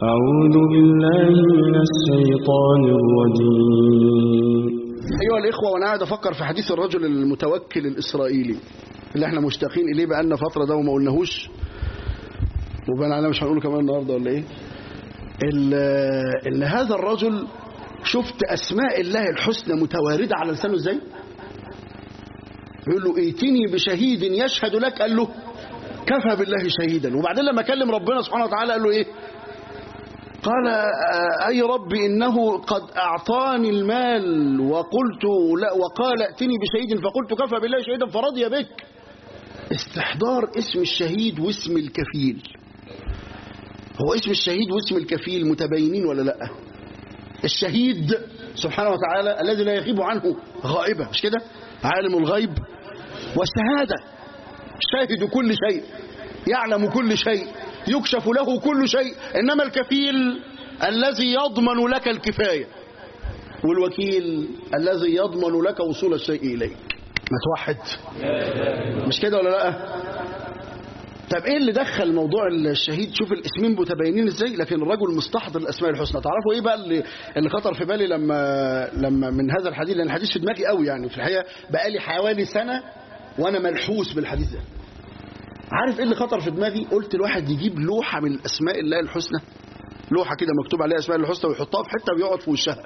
أعوذ بالله من الشيطان الرجيم أيها الإخوة وأنا قاعد أفكر في حديث الرجل المتوكل الإسرائيلي اللي احنا مشتاقين إليه بقالنا فترة ده وما قلناهوش وبان علينا مش هنقوله كمان النهاردة ولا إيه ال- إن هذا الرجل شفت أسماء الله الحسنى متواردة على لسانه إزاي يقول له ائتني بشهيد يشهد لك قال له كفى بالله شهيدا وبعدين لما كلم ربنا سبحانه وتعالى قال له ايه قال آه، أي رب إنه قد أعطاني المال وقلت لا وقال ائتني بشهيد فقلت كفى بالله شهيدا فرضي بك استحضار اسم الشهيد واسم الكفيل هو اسم الشهيد واسم الكفيل متباينين ولا لا الشهيد سبحانه وتعالى الذي لا يغيب عنه غائبة مش كده عالم الغيب والشهادة شاهد كل شيء يعلم كل شيء يكشف له كل شيء إنما الكفيل الذي يضمن لك الكفاية والوكيل الذي يضمن لك وصول الشيء إليك ما توحد مش كده ولا لا طب ايه اللي دخل موضوع الشهيد شوف الاسمين متباينين ازاي لكن الرجل مستحضر الاسماء الحسنى تعرفوا ايه بقى اللي, اللي خطر في بالي لما لما من هذا الحديث لان الحديث في دماغي قوي يعني في الحقيقه بقالي حوالي سنه وانا ملحوس بالحديث ده عارف ايه اللي خطر في دماغي قلت الواحد يجيب لوحه من اسماء الله الحسنى لوحه كده مكتوب عليها اسماء الله الحسنى ويحطها في حته ويقعد في وشها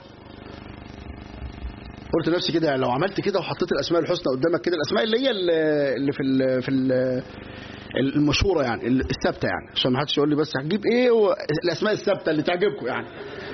قلت لنفسي كده يعني لو عملت كده وحطيت الاسماء الحسنى قدامك كده الاسماء اللي هي اللي في ال في ال المشهوره يعني الثابته يعني عشان ما حدش يقول لي بس هتجيب ايه و... الاسماء الثابته اللي تعجبكم يعني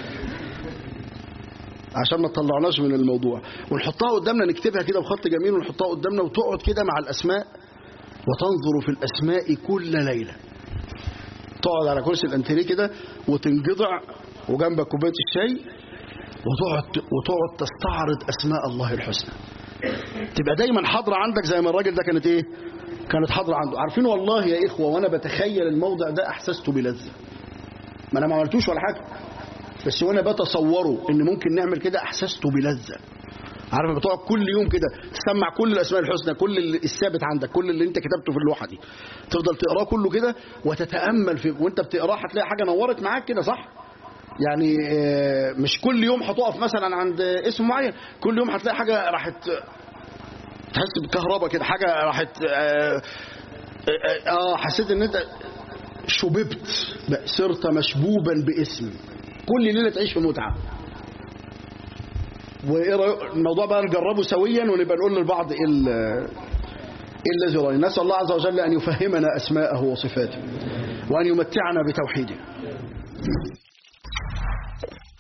عشان ما تطلعناش من الموضوع ونحطها قدامنا نكتبها كده بخط جميل ونحطها قدامنا وتقعد كده مع الاسماء وتنظر في الاسماء كل ليله تقعد على كرسي الانتريه كده وتنجضع وجنبك كوبايه الشاي وتقعد وتقعد تستعرض اسماء الله الحسنى تبقى دايما حاضره عندك زي ما الراجل ده كانت ايه كانت حاضره عنده عارفين والله يا اخوه وانا بتخيل الموضع ده احسست بلذه ما انا ما عملتوش ولا حاجه بس وانا بتصوره ان ممكن نعمل كده احسست بلذه عارف بتقعد كل يوم كده تسمع كل الاسماء الحسنى كل اللي الثابت عندك كل اللي انت كتبته في اللوحه دي تفضل تقراه كله كده وتتامل في وانت بتقراه هتلاقي حاجه نورت معاك كده صح يعني آه، مش كل يوم هتقف مثلا عند اسم معين كل يوم هتلاقي حاجه راحت تحس بكهرباء كده حاجه راحت اه, آه, آه حسيت ان انت شببت بقى صرت مشبوبا باسم كل ليله تعيش في متعه وايه رأي- الموضوع بقى نجربه سويا ونبقى نقول لبعض ايه ال- إيه الذي رأينا نسأل الله عز وجل أن يفهمنا أسماءه وصفاته وأن يمتعنا بتوحيده